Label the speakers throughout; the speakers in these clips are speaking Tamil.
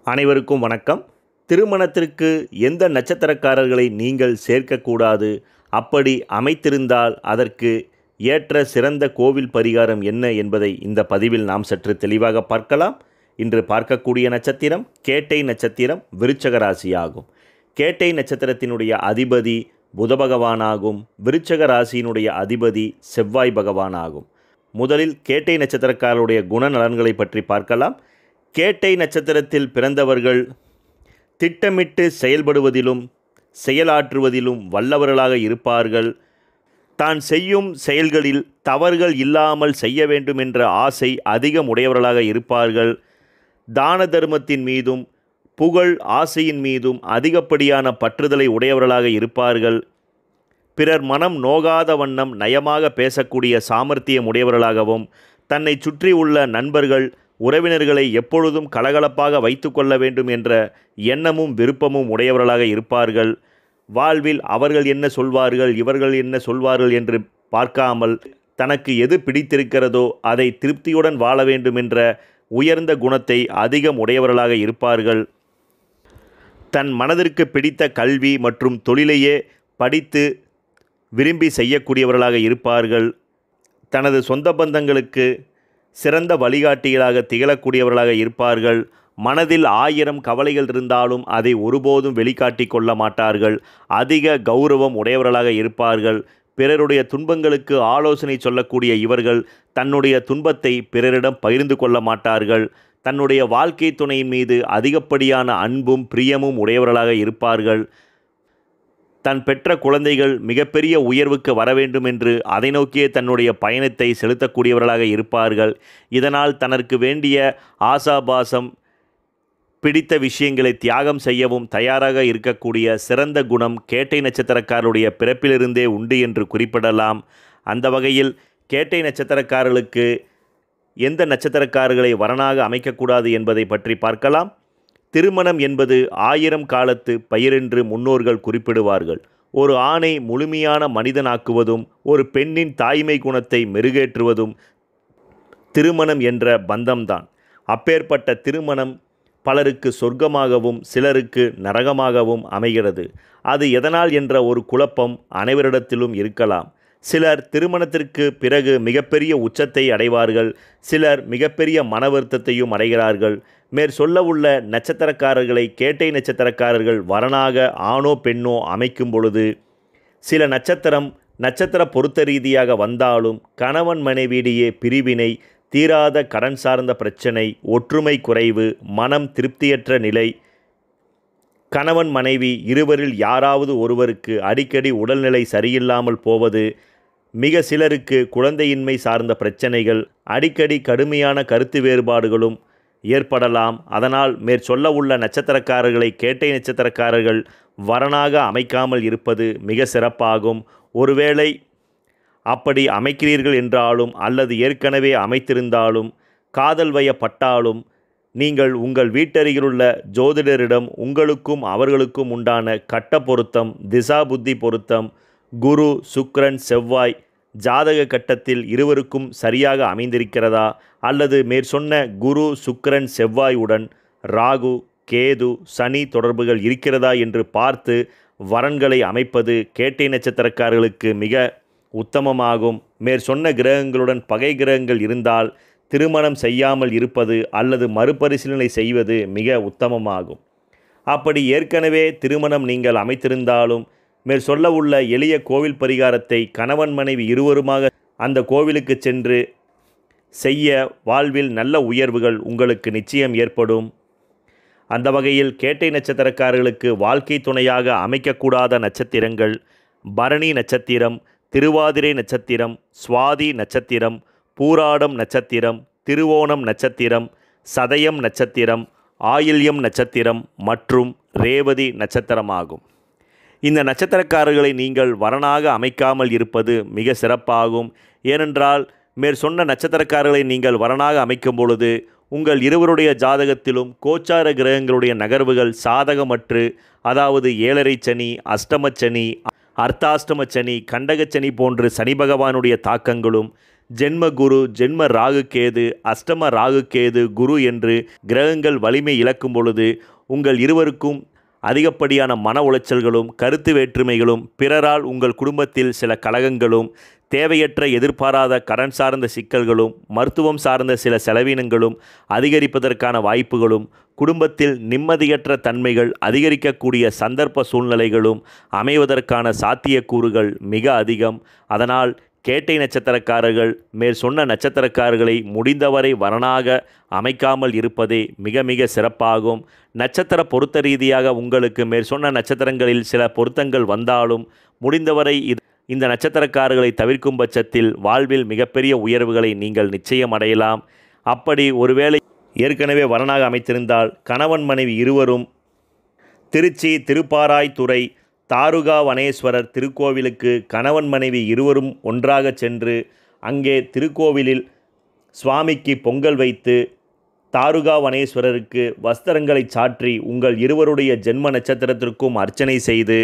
Speaker 1: அனைவருக்கும் வணக்கம் திருமணத்திற்கு எந்த நட்சத்திரக்காரர்களை நீங்கள் சேர்க்கக்கூடாது அப்படி அமைத்திருந்தால் அதற்கு ஏற்ற சிறந்த கோவில் பரிகாரம் என்ன என்பதை இந்த பதிவில் நாம் சற்று தெளிவாக பார்க்கலாம் இன்று பார்க்கக்கூடிய நட்சத்திரம் கேட்டை நட்சத்திரம் விருச்சக ராசியாகும் கேட்டை நட்சத்திரத்தினுடைய அதிபதி புத பகவானாகும் விருச்சக ராசியினுடைய அதிபதி செவ்வாய் பகவானாகும் முதலில் கேட்டை நட்சத்திரக்காரருடைய குணநலன்களை பற்றி பார்க்கலாம் கேட்டை நட்சத்திரத்தில் பிறந்தவர்கள் திட்டமிட்டு செயல்படுவதிலும் செயலாற்றுவதிலும் வல்லவர்களாக இருப்பார்கள் தான் செய்யும் செயல்களில் தவறுகள் இல்லாமல் செய்ய வேண்டும் என்ற ஆசை அதிகம் உடையவர்களாக இருப்பார்கள் தான தர்மத்தின் மீதும் புகழ் ஆசையின் மீதும் அதிகப்படியான பற்றுதலை உடையவர்களாக இருப்பார்கள் பிறர் மனம் நோகாத வண்ணம் நயமாக பேசக்கூடிய சாமர்த்தியம் உடையவர்களாகவும் தன்னை சுற்றி உள்ள நண்பர்கள் உறவினர்களை எப்பொழுதும் கலகலப்பாக வைத்து கொள்ள வேண்டும் என்ற எண்ணமும் விருப்பமும் உடையவர்களாக இருப்பார்கள் வாழ்வில் அவர்கள் என்ன சொல்வார்கள் இவர்கள் என்ன சொல்வார்கள் என்று பார்க்காமல் தனக்கு எது பிடித்திருக்கிறதோ அதை திருப்தியுடன் வாழ வேண்டும் என்ற உயர்ந்த குணத்தை அதிகம் உடையவர்களாக இருப்பார்கள் தன் மனதிற்கு பிடித்த கல்வி மற்றும் தொழிலையே படித்து விரும்பி செய்யக்கூடியவர்களாக இருப்பார்கள் தனது சொந்த பந்தங்களுக்கு சிறந்த வழிகாட்டிகளாக திகழக்கூடியவர்களாக இருப்பார்கள் மனதில் ஆயிரம் கவலைகள் இருந்தாலும் அதை ஒருபோதும் வெளிக்காட்டி கொள்ள மாட்டார்கள் அதிக கௌரவம் உடையவர்களாக இருப்பார்கள் பிறருடைய துன்பங்களுக்கு ஆலோசனை சொல்லக்கூடிய இவர்கள் தன்னுடைய துன்பத்தை பிறரிடம் பகிர்ந்து கொள்ள மாட்டார்கள் தன்னுடைய வாழ்க்கை துணையின் மீது அதிகப்படியான அன்பும் பிரியமும் உடையவர்களாக இருப்பார்கள் தன் பெற்ற குழந்தைகள் மிகப்பெரிய உயர்வுக்கு வர வேண்டும் என்று அதை நோக்கியே தன்னுடைய பயணத்தை செலுத்தக்கூடியவர்களாக இருப்பார்கள் இதனால் தனக்கு வேண்டிய ஆசாபாசம் பிடித்த விஷயங்களை தியாகம் செய்யவும் தயாராக இருக்கக்கூடிய சிறந்த குணம் கேட்டை நட்சத்திரக்காரருடைய பிறப்பிலிருந்தே உண்டு என்று குறிப்பிடலாம் அந்த வகையில் கேட்டை நட்சத்திரக்காரர்களுக்கு எந்த நட்சத்திரக்காரர்களை வரனாக அமைக்கக்கூடாது என்பதை பற்றி பார்க்கலாம் திருமணம் என்பது ஆயிரம் காலத்து பயிரென்று முன்னோர்கள் குறிப்பிடுவார்கள் ஒரு ஆணை முழுமையான மனிதனாக்குவதும் ஒரு பெண்ணின் தாய்மை குணத்தை மெருகேற்றுவதும் திருமணம் என்ற பந்தம்தான் அப்பேற்பட்ட திருமணம் பலருக்கு சொர்க்கமாகவும் சிலருக்கு நரகமாகவும் அமைகிறது அது எதனால் என்ற ஒரு குழப்பம் அனைவரிடத்திலும் இருக்கலாம் சிலர் திருமணத்திற்கு பிறகு மிகப்பெரிய உச்சத்தை அடைவார்கள் சிலர் மிகப்பெரிய மன வருத்தத்தையும் அடைகிறார்கள் மேற் சொல்ல உள்ள நட்சத்திரக்காரர்களை கேட்டை நட்சத்திரக்காரர்கள் வரனாக ஆணோ பெண்ணோ அமைக்கும் பொழுது சில நட்சத்திரம் நட்சத்திர பொருத்த ரீதியாக வந்தாலும் கணவன் மனைவியிடையே பிரிவினை தீராத கடன் சார்ந்த பிரச்சனை ஒற்றுமை குறைவு மனம் திருப்தியற்ற நிலை கணவன் மனைவி இருவரில் யாராவது ஒருவருக்கு அடிக்கடி உடல்நிலை சரியில்லாமல் போவது மிக சிலருக்கு குழந்தையின்மை சார்ந்த பிரச்சனைகள் அடிக்கடி கடுமையான கருத்து வேறுபாடுகளும் ஏற்படலாம் அதனால் மேற்சொல்ல உள்ள நட்சத்திரக்காரர்களை கேட்டை நட்சத்திரக்காரர்கள் வரனாக அமைக்காமல் இருப்பது மிக சிறப்பாகும் ஒருவேளை அப்படி அமைக்கிறீர்கள் என்றாலும் அல்லது ஏற்கனவே அமைத்திருந்தாலும் காதல் வயப்பட்டாலும் நீங்கள் உங்கள் வீட்டருகிலுள்ள ஜோதிடரிடம் உங்களுக்கும் அவர்களுக்கும் உண்டான கட்ட பொருத்தம் திசா புத்தி பொருத்தம் குரு சுக்ரன் செவ்வாய் ஜாதக கட்டத்தில் இருவருக்கும் சரியாக அமைந்திருக்கிறதா அல்லது மேற்சொன்ன குரு சுக்கிரன் செவ்வாயுடன் ராகு கேது சனி தொடர்புகள் இருக்கிறதா என்று பார்த்து வரன்களை அமைப்பது கேட்டை நட்சத்திரக்காரர்களுக்கு மிக உத்தமமாகும் மேற்சொன்ன கிரகங்களுடன் பகை கிரகங்கள் இருந்தால் திருமணம் செய்யாமல் இருப்பது அல்லது மறுபரிசீலனை செய்வது மிக உத்தமமாகும் அப்படி ஏற்கனவே திருமணம் நீங்கள் அமைத்திருந்தாலும் மேற் சொல்ல உள்ள எளிய கோவில் பரிகாரத்தை கணவன் மனைவி இருவருமாக அந்த கோவிலுக்கு சென்று செய்ய வாழ்வில் நல்ல உயர்வுகள் உங்களுக்கு நிச்சயம் ஏற்படும் அந்த வகையில் கேட்டை நட்சத்திரக்காரர்களுக்கு வாழ்க்கை துணையாக அமைக்கக்கூடாத நட்சத்திரங்கள் பரணி நட்சத்திரம் திருவாதிரை நட்சத்திரம் சுவாதி நட்சத்திரம் பூராடம் நட்சத்திரம் திருவோணம் நட்சத்திரம் சதயம் நட்சத்திரம் ஆயில்யம் நட்சத்திரம் மற்றும் ரேவதி நட்சத்திரமாகும் இந்த நட்சத்திரக்காரர்களை நீங்கள் வரனாக அமைக்காமல் இருப்பது மிக சிறப்பாகும் ஏனென்றால் மேற் சொன்ன நட்சத்திரக்காரர்களை நீங்கள் வரனாக அமைக்கும் பொழுது உங்கள் இருவருடைய ஜாதகத்திலும் கோச்சார கிரகங்களுடைய நகர்வுகள் சாதகமற்று அதாவது ஏழரை சனி அஷ்டம சனி அர்த்தாஷ்டம சனி கண்டக சனி போன்று சனி பகவானுடைய தாக்கங்களும் ஜென்ம குரு ஜென்ம ராகு கேது அஷ்டம ராகு கேது குரு என்று கிரகங்கள் வலிமை இழக்கும் பொழுது உங்கள் இருவருக்கும் அதிகப்படியான மன உளைச்சல்களும் கருத்து வேற்றுமைகளும் பிறரால் உங்கள் குடும்பத்தில் சில கலகங்களும் தேவையற்ற எதிர்பாராத கடன் சார்ந்த சிக்கல்களும் மருத்துவம் சார்ந்த சில செலவினங்களும் அதிகரிப்பதற்கான வாய்ப்புகளும் குடும்பத்தில் நிம்மதியற்ற தன்மைகள் அதிகரிக்கக்கூடிய சந்தர்ப்ப சூழ்நிலைகளும் அமைவதற்கான சாத்தியக்கூறுகள் மிக அதிகம் அதனால் கேட்டை நட்சத்திரக்காரர்கள் மேற் சொன்ன நட்சத்திரக்காரர்களை முடிந்தவரை வரனாக அமைக்காமல் இருப்பதே மிக மிக சிறப்பாகும் நட்சத்திர பொருத்த ரீதியாக உங்களுக்கு மேற் சொன்ன நட்சத்திரங்களில் சில பொருத்தங்கள் வந்தாலும் முடிந்தவரை இது இந்த நட்சத்திரக்காரர்களை தவிர்க்கும் பட்சத்தில் வாழ்வில் மிகப்பெரிய உயர்வுகளை நீங்கள் நிச்சயம் அடையலாம் அப்படி ஒருவேளை ஏற்கனவே வரனாக அமைத்திருந்தால் கணவன் மனைவி இருவரும் திருச்சி திருப்பாராய்த்துறை தாருகா வனேஸ்வரர் திருக்கோவிலுக்கு கணவன் மனைவி இருவரும் ஒன்றாக சென்று அங்கே திருக்கோவிலில் சுவாமிக்கு பொங்கல் வைத்து தாருகா வனேஸ்வரருக்கு வஸ்திரங்களை சாற்றி உங்கள் இருவருடைய ஜென்ம நட்சத்திரத்திற்கும் அர்ச்சனை செய்து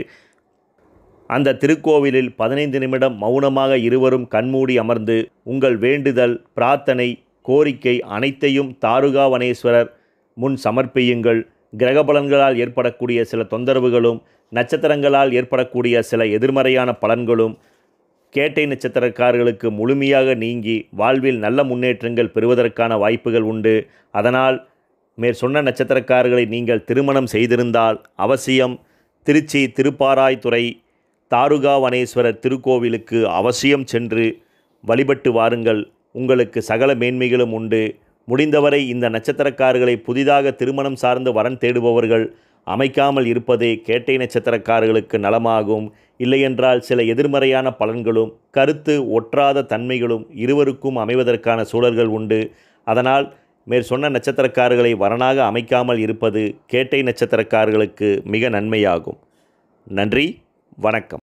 Speaker 1: அந்த திருக்கோவிலில் பதினைந்து நிமிடம் மௌனமாக இருவரும் கண்மூடி அமர்ந்து உங்கள் வேண்டுதல் பிரார்த்தனை கோரிக்கை அனைத்தையும் தாருகாவனேஸ்வரர் முன் சமர்ப்பியுங்கள் கிரகபலன்களால் ஏற்படக்கூடிய சில தொந்தரவுகளும் நட்சத்திரங்களால் ஏற்படக்கூடிய சில எதிர்மறையான பலன்களும் கேட்டை நட்சத்திரக்காரர்களுக்கு முழுமையாக நீங்கி வாழ்வில் நல்ல முன்னேற்றங்கள் பெறுவதற்கான வாய்ப்புகள் உண்டு அதனால் மேற் சொன்ன நட்சத்திரக்காரர்களை நீங்கள் திருமணம் செய்திருந்தால் அவசியம் திருச்சி திருப்பாராய்த்துறை தாருகாவனேஸ்வரர் திருக்கோவிலுக்கு அவசியம் சென்று வழிபட்டு வாருங்கள் உங்களுக்கு சகல மேன்மைகளும் உண்டு முடிந்தவரை இந்த நட்சத்திரக்காரர்களை புதிதாக திருமணம் சார்ந்து வரன் தேடுபவர்கள் அமைக்காமல் இருப்பதே கேட்டை நட்சத்திரக்காரர்களுக்கு நலமாகும் இல்லையென்றால் சில எதிர்மறையான பலன்களும் கருத்து ஒற்றாத தன்மைகளும் இருவருக்கும் அமைவதற்கான சூழல்கள் உண்டு அதனால் மேற் சொன்ன நட்சத்திரக்காரர்களை வரனாக அமைக்காமல் இருப்பது கேட்டை நட்சத்திரக்காரர்களுக்கு மிக நன்மையாகும் நன்றி வணக்கம்